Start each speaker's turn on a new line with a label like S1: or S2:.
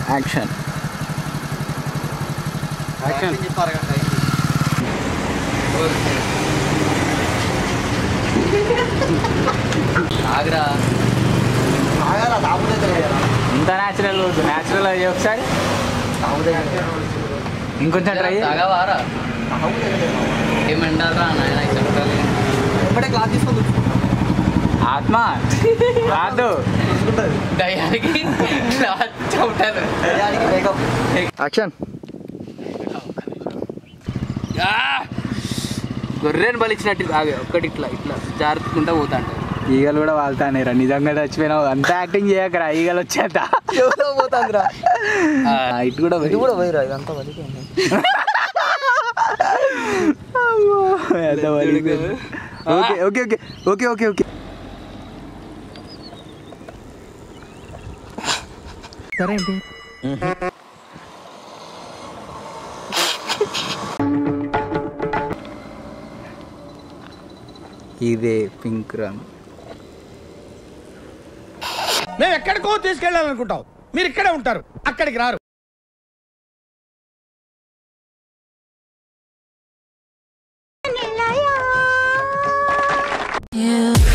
S1: action action
S2: Agra
S1: ఇంత natural వద్దు natural అయ్యి ఒకసారి ఇంకొంచెం ట్రై
S2: తాగవారా ఏమంటారా నాయన చెప్పాలి
S3: ఎప్పుడే క్లాస్ తీసుకొని
S1: ఆత్మ కాదు
S2: దయానికి చెప్తాను
S3: యాక్షన్
S2: గొర్రెని బలిచ్చినట్టు ఆగే ఒక్కటి ఇట్లా ఇట్లా జారుకుంటా పోతా అంట
S1: ఈగలు కూడా వాళ్తానే రా నిజంగా చచ్చిపోయినావు అంత యాక్టింగ్ చేయకరా ఈగలు వచ్చేత
S3: ఎవరో పోతాందిరా
S1: ఇటు కూడా
S3: ఇది కూడా పోయిరా ఇదంతా వదిలిపోయింది
S1: okay okay okay okay okay okay సరే అండి ఇదే పింక్ రంగు
S4: మేము ఎక్కడికో తీసుకెళ్ళాలనుకుంటాం మీరు ఇక్కడే ఉంటారు అక్కడికి రారు
S5: You